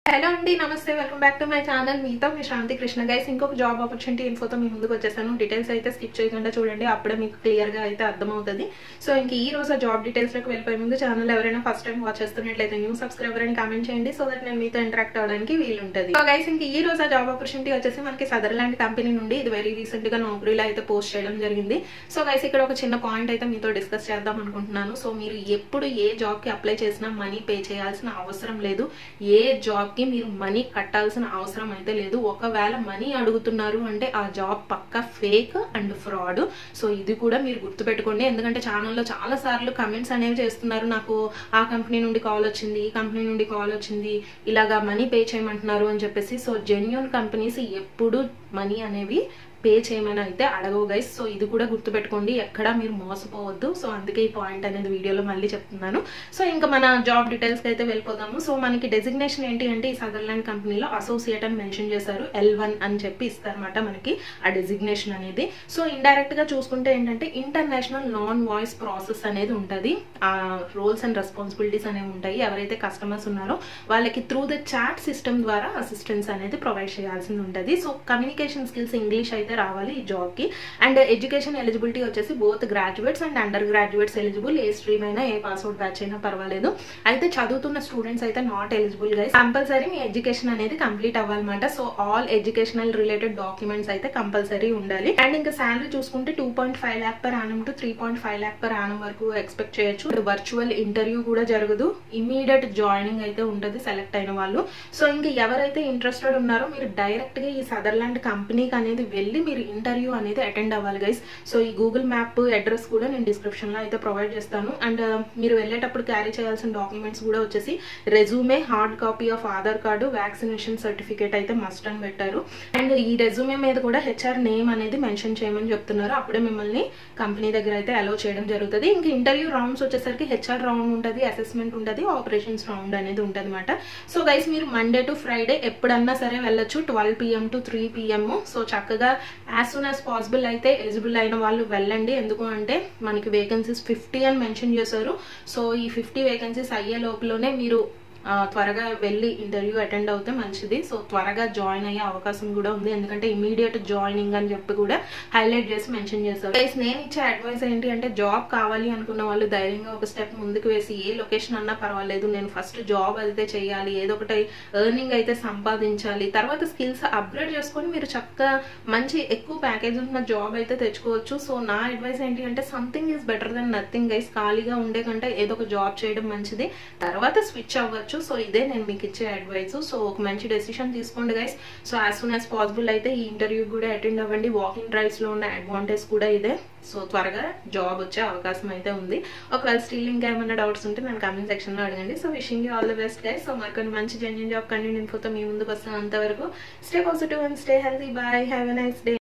hello అండి నమస్తే welcome back to my channel మీతో మీ శాంతి కృష్ణ గైస్ ఇంకొక జాబ్ ఆపర్చునిటీ ఇన్ఫోతో మీ ముందుకు వచ్చేసాను డీటెయిల్స్ అయితే స్కిప్ చేయకుండా చూడండి అప్పుడే మీకు క్లియర్ గా అయితే అర్థమవుతుంది సో ఇంక ఈ రోజు ఆ జాబ్ డీటెయిల్స్ లోకి వెళ్ళిపోయే ముందు ఛానల్ ఎవరైనా ఫస్ట్ టైం వాచ్ చేస్తున్నట్లయితే న్యూ సబ్స్క్రైబర్ అని కామెంట్ చేయండి సో దట్ నేను మీతో ఇంటరాక్ట్ అవడానికి వీలుంటుంది సో గైస్ ఇంక ఈ రోజు ఆ జాబ్ ఆపర్చునిటీ వచ్చేసి మనకి సదర్లాండ్ కంపెనీ నుండి ఇది వెరీ రీసెంట్ గా నౌకరీలో అయితే పోస్ట్ చేయడం జరిగింది సో గైస్ ఇక్కడ ఒక చిన్న పాయింట్ అయితే మీతో డిస్కస్ చేద్దాం అనుకుంటున్నాను సో మీరు ఎప్పుడు ఏ జాబ్ కి అప్లై చేసినా మనీ పే చేయాల్సిన అవసరం లేదు ఏ జాబ్ కి మీరు మనీ కట్టాల్సిన అవసరం అయితే లేదు ఒకవేళ మనీ అడుగుతున్నారు అంటే ఆ జాబ్ పక్క ఫేక్ అండ్ ఫ్రాడ్ సో ఇది కూడా మీరు గుర్తుపెట్టుకోండి ఎందుకంటే ఛానల్లో చాలా సార్లు కమెంట్స్ అనేవి చేస్తున్నారు నాకు ఆ కంపెనీ నుండి కాల్ వచ్చింది ఈ కంపెనీ నుండి కాల్ వచ్చింది ఇలాగా మనీ పే చేయమంటున్నారు అని చెప్పేసి సో జెన్యున్ కంపెనీస్ ఎప్పుడు మనీ అనేవి పే చేయమని అయితే అడగవు గైస్ సో ఇది కూడా గుర్తుపెట్టుకోండి ఎక్కడా మీరు మోసపోవద్దు సో అందుకే ఈ పాయింట్ అనేది వీడియోలో మళ్ళీ చెప్తున్నాను సో ఇంకా మన జాబ్ డీటెయిల్స్కి అయితే వెళ్ళిపోదాము సో మనకి డెసిగ్నేషన్ ఏంటి అంటే ఈ సదర్లాండ్ కంపెనీలో అసోసియేట్ అని మెన్షన్ చేశారు ఎల్ వన్ అని చెప్పి ఇస్తారన్నమాట మనకి ఆ డెసిగ్నేషన్ అనేది సో ఇండైరెక్ట్ గా చూసుకుంటే ఏంటంటే ఇంటర్నేషనల్ నాన్ వాయిస్ ప్రాసెస్ అనేది ఉంటుంది ఆ రోల్స్ అండ్ రెస్పాన్సిబిలిటీస్ అనేవి ఉంటాయి ఎవరైతే కస్టమర్స్ ఉన్నారో వాళ్ళకి త్రూ ద చాట్ సిస్టమ్ ద్వారా అసిస్టెన్స్ అనేది ప్రొవైడ్ చేయాల్సింది ఉంటుంది సో కమ్యూనికేషన్ స్కిల్స్ ఇంగ్లీష్ అయితే రావాలి ఈ జాబ్ కి అండ్ ఎడ్యుకేషన్ ఎలిజిబిలిటీ వచ్చేసి both graduates and undergraduates eligible ఏ స్ట్రీమ్ అయినా ఏ పాస్అవుట్ బ్యాచ్ అయినా పర్వాలేదు అయితే చదువుతున్న స్టూడెంట్స్ అయితే నాట్ ఎలిజిబుల్ గా కంపల్సరీ మీ ఎడ్యుకేషన్ అనేది కంప్లీట్ అవ్వాలన్నమాట so all educational related documents అయితే కంపల్సరీ ఉండాలి అండ్ ఇంకా శాలరీ చూసుకుంటే two point five lakh per annum to three point five lakh per annum వరకు ఎక్స్పెక్ట్ చేయొచ్చు వర్చువల్ ఇంటర్వ్యూ కూడా జరగదు ఇమీడియట్ జాయినింగ్ అయితే ఉంటుంది సెలెక్ట్ అయిన వాళ్ళు సో ఇంకా ఎవరైతే ఇంట్రెస్టెడ్ ఉన్నారో మీరు డైరెక్ట్ గా ఈ సదర్లాండ్ కంపెనీకి అనేది వెళ్ళి మీరు ఇంటర్వ్యూ అనేది అటెండ్ అవ్వాలి గైస్ సో ఈ గూగుల్ మ్యాప్ అడ్రస్ కూడా నేను డిస్క్రిప్షన్ లో అయితే ప్రొవైడ్ చేస్తాను అండ్ మీరు వెళ్ళేటప్పుడు క్యారీ చేయాల్సిన డాక్యుమెంట్స్ కూడా వచ్చేసి resume hard copy of Aadhaar card vaccination certificate అయితే మస్ట్ అని పెట్టారు అండ్ ఈ రెజ్యూమే మీద కూడా హెచ్ఆర్ నేమ్ అనేది మెన్షన్ చేయమని చెప్తున్నారు అప్పుడే మిమ్మల్ని కంపెనీ దగ్గర అయితే అలౌ చేయడం జరుగుతుంది ఇంకా ఇంటర్వ్యూ రౌండ్స్ వచ్చేసరికి హెచ్ఆర్ రౌండ్ ఉంటుంది అసెస్మెంట్ ఉంటుంది ఆపరేషన్స్ రౌండ్ అనేది ఉంటుంది అనమాట సో గైస్ మీరు మండే టు ఫ్రైడే ఎప్పుడన్నా సరే వెళ్ళొచ్చు twelve PM to three PM so చక్కగా యాజ్ సూన్ యాజ్ పాసిబుల్ అయితే ఎలిజిబుల్ అయిన వాళ్ళు వెళ్ళండి ఎందుకు అంటే మనకి వేకెన్సీస్ ఫిఫ్టీ అని మెన్షన్ చేశారు సో ఈ ఫిఫ్టీ వేకెన్సీస్ అయ్యే లోపలనే మీరు త్వరగా వెళ్ళి ఇంటర్వ్యూ అటెండ్ అవుతే మంచిది సో త్వరగా జాయిన్ అయ్యే అవకాశం కూడా ఉంది ఎందుకంటే ఇమీడియట్ జాయినింగ్ అని చెప్పి కూడా హైలైట్ చేసి మెన్షన్ చేస్తారు ప్లస్ నేను ఇచ్చే అడ్వైస్ ఏంటి అంటే జాబ్ కావాలి అనుకున్న వాళ్ళు ధైర్యంగా ఒక స్టెప్ ముందుకు వేసి ఏ లొకేషన్ అన్నా పర్వాలేదు నేను ఫస్ట్ జాబ్ అయితే చేయాలి ఏదో ఒకటి ఎర్నింగ్ అయితే సంపాదించాలి తర్వాత స్కిల్స్ అప్గ్రేడ్ చేసుకొని మీరు చక్కగా మంచి ఎక్కువ ప్యాకేజ్ ఉన్న జాబ్ అయితే తెచ్చుకోవచ్చు సో నా అడ్వైస్ ఏంటి అంటే something is better than nothing guys ఖాళీగా ఉండే కంటే ఏదో ఒక జాబ్ చేయడం మంచిది తర్వాత స్విచ్ అవ్వచ్చు సో ఇదే నేను మీకు ఇచ్చే అడ్వైస్ సో ఒక మంచి డెసిషన్ తీసుకోండి guys so as soon as possible అయితే ఈ ఇంటర్వ్యూ కూడా అటెండ్ అవ్వండి వాకింగ్ డ్రైవ్స్ లో ఉన్న అడ్వాంటేజ్ కూడా ఇదే సో త్వరగా జాబ్ వచ్చే అవకాశం అయితే ఉంది ఒకవేళ స్టిల్ ఇంకా ఏమైనా డౌట్స్ ఉంటే నేను కామెంట్ సెక్షన్ లో అడగండి so wishing you all the best guys so మరికొన్ని మంచి జెన్యున్ జాబ్ కంటెంట్ ఇన్ఫోతో మీ ముందుకు వస్తాను అంతవరకు stay positive and stay healthy bye have a nice day